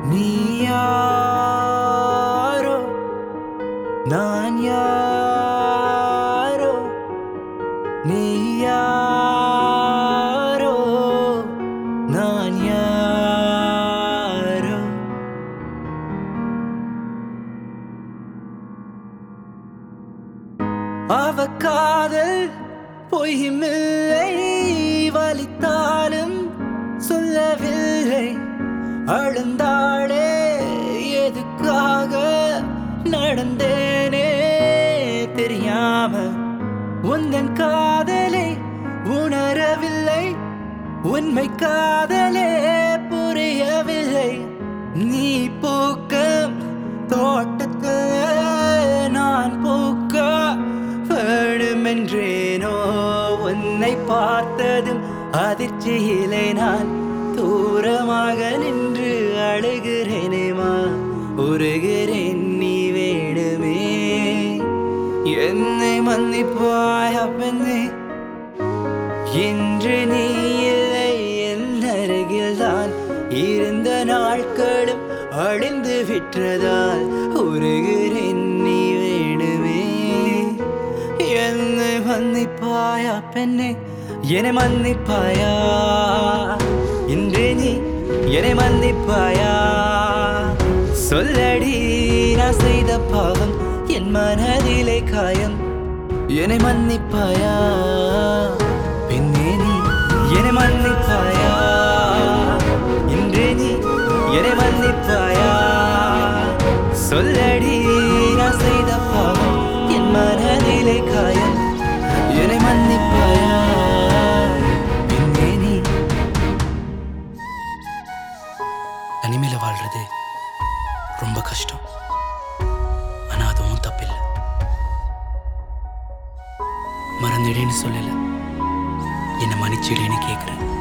நீ யாரோ நான் யாரோ நீ யாரோ நான் யாரோ அவ காதல் பொய்மில்லை வலித்தாலும் சொல்லவில்லை அழுந்தாளே எதுக்காக நடந்தேனே தெரியாம உந்தன் காதலை உணரவில்லை உண்மை காதலே புரியவில்லை நீ பூக்கம் தோட்டத்தில் நான் பூக்க வேணுமென்றேனோ உன்னை பார்த்ததும் அதிர்ச்சியிலே நான் தூரமாக நின்று அழுகிறேனேமா உருகிறேன் நீ வேணுமே என்னை மன்னிப்பாயா பெண்ணே இன்று நீ இல்லை என் அருகில்தான் இருந்த நாட்களும் அழிந்து விட்டதால் உருகிறேன் நீ வேணுமே என்னை மன்னிப்பாயா பெண்ணே என்னை மன்னிப்பாயா இன்று நீ என்னை மன்னிப்பாயா சொல்லடி நான் செய்த பாவம் என் மனதிலே காயம் என்னை மன்னிப்பாயா பெண்ணே நீ என்னை மன்னிப்பாயா இன்று நீ என்னை மன்னிப்பாயா சொல்லடி நான் செய்த பாவம் என் மனதிலே காயம் என்னை மன்னிப்பாயா பெண்ணே நீ தனிமையில வாழ்றது ரொம்ப கஷ்டம் ஆனா அதுவும் தப்பில்லை மறந்துடேன்னு சொல்லல என்னை மன்னிச்சிடேன்னு கேட்குறேன்